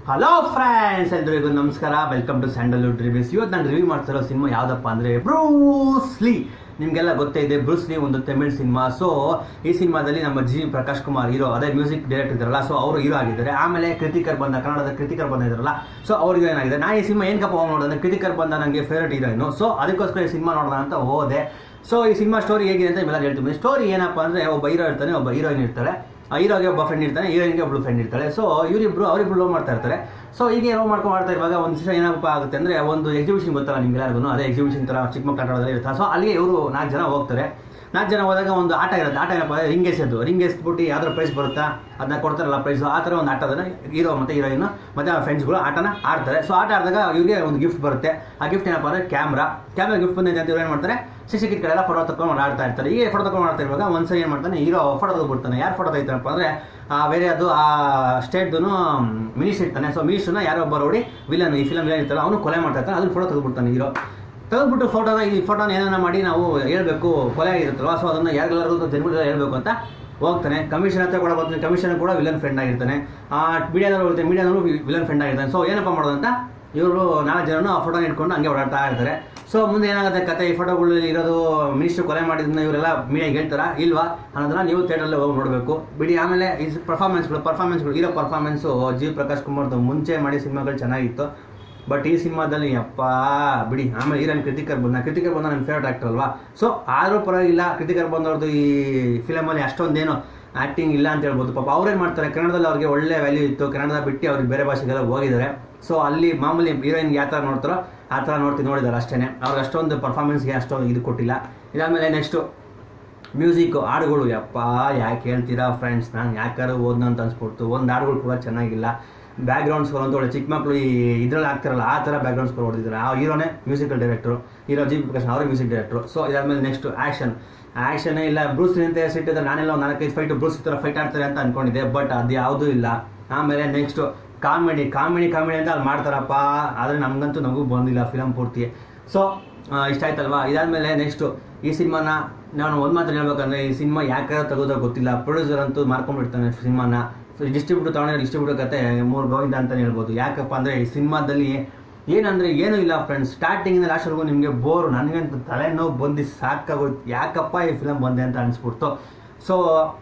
hello friends ಎಲ್ರಿಗೂ ನಮಸ್ಕಾರ welcome to Sandalwood reviews ಇವತ್ತು ನಾನು ರಿವ್ಯೂ ಮಾಡ್ತಿರೋ ಸಿನಿಮಾ ಯಾವ್ದಪ್ಪ ಅಂದ್ರೆ ಬ್ರೂಸ್ಲಿ ನಿಮಗೆಲ್ಲ ಗೊತ್ತೇ ಇದೆ ಬ್ರೂಸ್ಲಿ ಒಂದು ತಮಿಳ್ ಸಿನಿಮಾ ಸೊ ಈ ಸಿನಿಮಾದಲ್ಲಿ ನಮ್ಮ ಜಿ ಪ್ರಕಾಶ್ ಕುಮಾರ್ ಹೀರೋ ಅದೇ ಮ್ಯೂಸಿಕ್ ಡೈರೆಕ್ಟರ್ ಇದ್ದಾರಲ್ಲ ಸೊ ಅವರು ಹೀರೋ ಆಗಿದ್ದಾರೆ ಆಮೇಲೆ ಕೃತಿಕರ್ ಬಂದ ಕನ್ನಡದ ಕೃತಿಕರ್ ಬಂದಿದ್ದಾರಲ್ಲ ಸೊ ಅವ್ರಿಗೆ ಏನಾಗಿದೆ ನಾನು ಈ ಸಿನಿಮಾ ಏನಕ್ಕಪ್ಪ ಹೋಗಿ ನೋಡಿದ್ರೆ ಕೃತಿಕರ್ ಬಂದ ನನಗೆ ಫೇವ್ರೇಟ್ ಹೀರೋಯಿನು ಸೊ ಅದಕ್ಕೋಸ್ಕರ ಈ ಸಿನಿಮಾ ನೋಡೋಣ ಅಂತ ಹೋದೆ ಸೊ ಈ ಸಿನಿಮಾ ಸ್ಟೋರಿ ಹೇಗಿದೆ ಅಂತ ನಿಮ್ಮೆಲ್ಲ ಹೇಳ್ತೀನಿ ಸ್ಟೋರಿ ಏನಪ್ಪ ಅಂದ್ರೆ ಒಬ್ಬ ಹೀರೋ ಇರ್ತಾನೆ ಒಬ್ಬ ಹೀರೋಯಿನ್ ಇರ್ತಾಳೆ ಆ ಹೀರೋಗೆ ಒಬ್ಬ ಫ್ರೆಂಡ್ ಇರ್ತಾನೆ ಹೀರೋಯಿನ್ಗೆ ಒಬ್ಳು ಫ್ರೆಂಡ್ ಇರ್ತಾಳೆ ಸೊ ಇವರಿಬ್ರು ಅವರಿಬ್ರು ಲವ್ ಮಾಡ್ತಾ ಇರ್ತಾರೆ ಸೊ ಹೀಗೆ ಲವ್ ಮಾಡ್ಕೊಂಡು ಮಾಡ್ತಾ ಇರುವಾಗ ಒಂದು ದಿವಸ ಏನಪ್ಪ ಆಗುತ್ತೆ ಅಂದ್ರೆ ಒಂದು ಎಕ್ಸಿಬಿಷನ್ ಗೊತ್ತಲ್ಲ ನಿಮ್ಗೆ ಎಲ್ಲರಿಗೂ ಅದೇ ಎಕ್ಸಿಬಿಷನ್ ತರ ಚಿಕ್ಕ ಮಕ್ಕಳ ಆಟೋದಲ್ಲಿ ಇರ್ತಾರೆ ಸೊ ಅಲ್ಲಿಗೆ ಇವರು ನಾಲ್ಕು ಜನ ಹೋಗ್ತಾರೆ ನಾಲ್ಕು ಜನ ಹೋದಾಗ ಒಂದು ಆಟ ಇರುತ್ತೆ ಆಟ ಏನಪ್ಪ ಅಂದ್ರೆ ರಿಂಗ್ ಎಸೆದು ರಿಂಗ್ ಎಸ್ಬಿಟ್ಟು ಯಾವ್ದಾರು ಪ್ರೈಸ್ ಬರುತ್ತಾ ಅದನ್ನ ಕೊಡ್ತಾರಲ್ಲ ಪ್ರೈಸ್ ಆ ಥರ ಒಂದು ಆಟದನ್ನ ಹೀರೋ ಮತ್ತೆ ಹೀರೋಯಿನ್ ಮತ್ತೆ ಆ ಫ್ರೆಂಡ್ಸ್ಗಳು ಆಟನ ಆಡ್ತಾರೆ ಸೊ ಆಟ ಆಡಿದಾಗ ಇವ್ರಿಗೆ ಒಂದು ಗಿಫ್ಟ್ ಬರುತ್ತೆ ಆ ಗಿಫ್ಟ್ ಏನಪ್ಪ ಅಂದ್ರೆ ಕ್ಯಾಮ್ರಾ ಕ್ಯಾಮ್ರಾ ಗಿಫ್ಟ್ ಬಂದಿದೆ ಅಂತ ಇವ್ರು ಏನು ಮಾಡ್ತಾರೆ ಸಿಸಿ ಕಿಟ್ ಕಡೆ ಫೋಟೋ ತಗೊಂಡು ಆಡ್ತಾ ಇರ್ತಾರೆ ಈ ಫೋಟೋ ತಗೊಂಡು ಮಾಡ್ತಾ ಇರುವಾಗ ಒಂದ್ಸರಿ ಏನು ಮಾಡ್ತಾನೆ ಹೀರೋ ಫೋಟೋ ತಗೊಬಿಡ್ತಾನೆ ಯಾರು ಫೋಟೋ ತೆಗಿತಾರಪ್ಪ ಅಂದ್ರೆ ಆ ಬೇರೆ ಅದು ಆ ಸ್ಟೇಟ್ದು ಮಿನಿಸ್ಟರ್ ಇರ್ತಾನೆ ಸೊ ಮಿನಿಸ್ಟರ್ನ ಯಾರೋ ಒಬ್ಬ ನೋಡಿ ವಿಲನ್ ಈ ಫಿಲಮ್ ವಿಲನ್ ಇರ್ತಾನೆ ಅವನು ಕೊಲೆ ಮಾಡ್ತಾ ಇರ್ತಾನೆ ಅದ್ರ ಫೋಟೋ ತೆಗೆದ್ಬಿಡ್ತಾನೆ ಹೀರೋ ತೆಗೆದ್ಬಿಟ್ಟು ಫೋಟೋನ ಈ ಫೋಟೋನ ಏನಾರ ಮಾಡಿ ನಾವು ಹೇಳ್ಬೇಕು ಕೊಲೆ ಆಗಿರುತ್ತಲ್ವ ಸೊ ಅದನ್ನ ಯಾರಿಗೆಲ್ಲರಿಗೂ ಜನಗಳಿಗೆ ಹೇಳ್ಬೇಕು ಅಂತ ಹೋಗ್ತಾನೆ ಕಮಿಷನ್ ಹತ್ರ ಕೂಡ ಬರ್ತಾನೆ ಕಮಿಷನ್ ಕೂಡ ವಿಲನ್ ಫ್ರೆಂಡ್ ಆಗಿರ್ತಾನೆ ಆ ಮೀಡಿಯಾದವ್ರು ಹೋಗುತ್ತೆ ಮೀಡಿಯಾದವರು ವಿಲನ್ ಫ್ರೆಂಡ್ ಆಗಿರ್ತಾನೆ ಸೊ ಏನಪ್ಪ ಮಾಡೋದು ಅಂತ ಇವರು ನಾಲ್ಕು ಜನನು ಆ ಫೋಟೋ ಇಟ್ಕೊಂಡು ಹಂಗೆ ಓಡಾಡ್ತಾ ಇರ್ತಾರೆ ಸೊ ಮುಂದೆ ಏನಾಗುತ್ತೆ ಕತೆ ಈ ಫೋಟೋಗಳಲ್ಲಿ ಇರೋದು ಮಿನಿಸ್ಟರ್ ಕೊಲೆ ಮಾಡಿದ್ನ ಇವರೆಲ್ಲ ಮೀಡಿಯಾಗೆ ಹೇಳ್ತಾರಾ ಇಲ್ವಾ ಅನ್ನೋದನ್ನ ನೀವು ಥಿಯೇಟರ್ಲ್ಲಿ ಹೋಗಿ ನೋಡಬೇಕು ಬಿಡಿ ಆಮೇಲೆ ಈ ಪರ್ಫಾರ್ಮೆನ್ಸ್ಗಳು ಪರ್ಫಾರ್ಮೆನ್ಸ್ಗಳು ಇರೋ ಪರ್ಫಾರ್ಮೆನ್ಸು ಜಿ ಪ್ರಕಾಶ್ ಕುಮಾರ್ದು ಮುಂಚೆ ಮಾಡಿ ಸಿನಿಮಾಗಳು ಚೆನ್ನಾಗಿತ್ತು ಬಟ್ ಈ ಸಿನಿಮಾದಲ್ಲಿ ಅಪ್ಪ ಬಿಡಿ ಆಮೇಲೆ ಹೀರೋನ್ ಕೃತಿಕರ್ ಬಂದ ಕೃತಿಕರ್ ಬಂದ ನನ್ನ ಫೇವ್ರೇಟ್ ಆಕ್ಟರ್ ಅಲ್ವಾ ಸೊ ಆದರೂ ಪರವಾಗಿಲ್ಲ ಕೃತಿಕರ್ ಬಂದವ್ರದ್ದು ಈ ಫಿಲಮಲ್ಲಿ ಅಷ್ಟೊಂದೇನು ಆ್ಯಕ್ಟಿಂಗ್ ಇಲ್ಲ ಅಂತ ಹೇಳ್ಬೋದು ಪಾಪ ಅವ್ರೇನು ಮಾಡ್ತಾರೆ ಕನ್ನಡದಲ್ಲಿ ಅವ್ರಿಗೆ ಒಳ್ಳೆ ವ್ಯಾಲ್ಯೂ ಇತ್ತು ಕನ್ನಡದ ಬಿಟ್ಟು ಅವ್ರಿಗೆ ಬೇರೆ ಭಾಷೆಗೆಲ್ಲ ಹೋಗಿದ್ದಾರೆ ಸೊ ಅಲ್ಲಿ ಮಾಮೂಲಿ ಹೀರೋಯಿನ್ ಯಾವ ಥರ ನೋಡ್ತಾರೋ ಆ ಥರ ನೋಡ್ತೀನಿ ನೋಡಿದ್ದಾರೆ ಅಷ್ಟೇ ಅವ್ರಿಗೆ ಅಷ್ಟೊಂದು ಪರ್ಫಾರ್ಮೆನ್ಸ್ಗೆ ಅಷ್ಟೊಂದು ಇದು ಕೊಟ್ಟಿಲ್ಲ ಇದಾದಮೇಲೆ ನೆಕ್ಸ್ಟು ಮ್ಯೂಸಿಕ್ ಹಾಡುಗಳು ಯಪ್ಪ ಯಾಕೆ ಹೇಳ್ತೀರಾ ಫ್ರೆಂಡ್ಸ್ ನಾನು ಯಾಕಾರು ಓದ್ನ ಅಂತ ಅನ್ಸ್ಬಿಡ್ತು ಒಂದು ಹಾಡುಗಳು ಕೂಡ ಚೆನ್ನಾಗಿಲ್ಲ ಬ್ಯಾಕ್ಗ್ರೌಂಡ್ಸ್ಗಳು ಅಂತ ಒಳ್ಳೆ ಚಿಕ್ಕ ಮಕ್ಕಳು ಈ ಇದ್ರಲ್ಲಿ ಆಗ್ತಾರಲ್ಲ ಆ ಥರ ಬ್ಯಾಕ್ಗ್ರೌಂಡ್ಸ್ಗಳು ಹೊಡೆದಿದ್ದಾರೆ ಆ ಹೀರೋನೇ musical director hero G Prakash ಅವರೇ ಮ್ಯೂಸಿಕ್ ಡೈರೆಕ್ಟ್ರು ಸೊ ಇದಾದ್ಮೇಲೆ ನೆಕ್ಸ್ಟ್ ಆ್ಯಕ್ಷನ್ ಆ್ಯಕ್ಷನೇ ಇಲ್ಲ ಬ್ರೂಸ್ ಅಂತ ಹೆಸರಿಟ್ಟಿದ್ದಾರೆ ನಾನೆಲ್ಲ ಒಂದು ನಾಲ್ಕೈದು ಫೈಟ್ ಬ್ರೂಸ್ ಥರ ಫೈಟ್ ಆಡ್ತಾರೆ ಅಂತ ಅನ್ಕೊಂಡಿದ್ದೆ ಬಟ್ ಅದು ಯಾವುದೂ ಇಲ್ಲ ಆಮೇಲೆ ನೆಕ್ಸ್ಟ್ ಕಾಮಿಡಿ ಕಾಮಿಡಿ ಕಾಮಿಡಿ ಅಂತ ಅಲ್ಲಿ ಮಾಡ್ತಾರಪ್ಪ ಆದರೆ ನಮಗಂತೂ ನಮಗೂ ಬಂದಿಲ್ಲ ಫಿಲಮ್ ಪೂರ್ತಿ ಸೊ ಇಷ್ಟ ಆಯ್ತಲ್ವಾ ಇದಾದ್ಮೇಲೆ ನೆಕ್ಸ್ಟು ಈ ಸಿನಿಮಾನ ನಾನು ಒಂದು ಮಾತ್ರ ಹೇಳ್ಬೇಕಂದ್ರೆ ಈ ಸಿನಿಮಾ ಯಾಕೆ ತೆಗೆದೋ ಗೊತ್ತಿಲ್ಲ ಪ್ರೊಡ್ಯೂಸರ್ ಅಂತೂ ಮಾರ್ಕೊಂಡ್ಬಿಡ್ತಾನೆ ಸಿನಿಮಾನ ಡಿಸ್ಟ್ರಿಬ್ಯೂಟರ್ ತಗೊಂಡ್ರೆ ಡಿಸ್ಟ್ರಿಬ್ಯೂಟರ್ ಕತೆ ಮೂರು ಗೋವಿಂದ ಅಂತಲೇ ಹೇಳ್ಬೋದು ಯಾಕಪ್ಪ ಅಂದರೆ ಈ ಸಿನಿಮಾದಲ್ಲಿ ಏನಂದರೆ ಏನೂ ಇಲ್ಲ ಫ್ರೆಂಡ್ಸ್ ಸ್ಟಾರ್ಟಿಂಗಿಂದ ಲಾಸ್ಟ್ವರೆಗೂ ನಿಮಗೆ ಬೋರು ನನಗಂತೂ ತಲೆನೋವು ಬಂದು ಸಾಕಾಗೋಯ್ತು ಯಾಕಪ್ಪ ಈ ಫಿಲಮ್ ಬಂದೆ ಅಂತ ಅನಿಸ್ಬಿಡ್ತು ಸೊ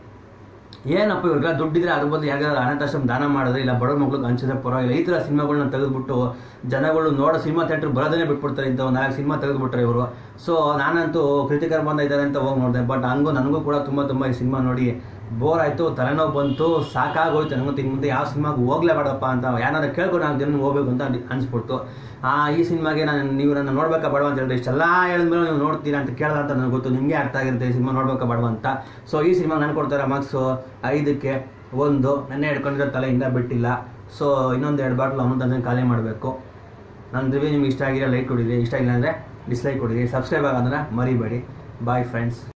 ಏನಪ್ಪ ಇವ್ರಿಗೆಲ್ಲ ದುಡ್ಡಿದ್ರೆ ಅದ್ರ ಬದಲು ಯಾರಿಗಾದ್ರು ಅನಾಥಾಶ್ರಮ ದಾನ ಮಾಡಿದ್ರೆ ಇಲ್ಲ ಬಡವ್ರ ಮಕ್ಳಿಗೆ ಹಂಚಿದ್ರೆ ಪರವಾಗಿಲ್ಲ ಈ ಥರ ಸಿನಿಮಾಗಳನ್ನ ತೆಗೆದುಬಿಟ್ಟು ಜನಗಳು ನೋಡೋ ಸಿನಿಮಾ ಥಿಯೇಟ್ರ್ ಬರೋದನ್ನೇ ಬಿಟ್ಬಿಡ್ತಾರೆ ಇಂಥ ಒಂದು ನಾಲ್ಕು ಸಿನಿಮಾ ತೆಗೆದುಬಿಟ್ರೆ ಇವರು ಸೊ ನಾನಂತೂ ಕೃತಿಕರ್ ಬಂದ ಇದ್ದಾರೆ ಅಂತ ಹೋಗಿ ನೋಡಿದೆ ಬಟ್ ಹಂಗೂ ನನಗೂ ಕೂಡ ತುಂಬ ತುಂಬ ಈ ಸಿನಿಮಾ ನೋಡಿ ಬೋರ್ ಆಯಿತು ತಲೆನೋವು ಬಂತು ಸಾಕಾಗೋಯ್ತು ನನಗೂ ತಿಂಗ್ ಮುಂದೆ ಯಾವ ಸಿನಿಮಾಗೆ ಹೋಗ್ಲೇಬೇಡಪ್ಪ ಅಂತ ಯಾರು ಕೇಳ್ಕೊಂಡು ನಾನು ಜನ ಹೋಗ್ಬೇಕು ಅಂತ ಅನಿಸ್ಬಿಡ್ತು ಆ ಈ ಸಿನಿಮಾಗೆ ನಾನು ನೀವು ನನ್ನ ನೋಡ್ಬೇಕಾ ಬೇಡ ಅಂತ ಹೇಳಿದ್ರೆ ಇಷ್ಟೆಲ್ಲ ಹೇಳಿದ್ಮೇಲೆ ನೀವು ನೋಡ್ತೀರಾ ಅಂತ ಕೇಳ್ದ ಅಂತ ನನಗೆ ಗೊತ್ತು ನಿಮಗೆ ಅರ್ಥ ಆಗಿರುತ್ತೆ ಈ ಸಿನಿಮಾ ನೋಡ್ಬೇಕಾ ಬೇಡ ಅಂತ ಸೊ ಈ ಸಿನಿಮಾ ನಾನು ಕೊಡ್ತಾರೆ ಮಾರ್ಕ್ಸು ಐದಕ್ಕೆ ಒಂದು ನೆನ್ನೆ ಹಿಡ್ಕೊಂಡಿರೋ ತಲೆಯಿಂದ ಬಿಟ್ಟಿಲ್ಲ ಸೊ ಇನ್ನೊಂದು ಎರಡು ಬಾಟ್ಲು ಅಮೌಂಟ್ ಖಾಲಿ ಮಾಡಬೇಕು ನನ್ನ ರಿವ್ಯೂ ನಿಮ್ಗೆ ಇಷ್ಟ ಆಗಿರೋ ಲೈಕ್ ಕೊಡಿರಿ ಇಷ್ಟ ಇಲ್ಲ ಅಂದರೆ ಡಿಸ್ಲೈಕ್ ಕೊಡಿರಿ ಸಬ್ಸ್ಕ್ರೈಬ್ ಆಗೋದನ್ನ ಮರಿಬೇಡಿ ಬಾಯ್ ಫ್ರೆಂಡ್ಸ್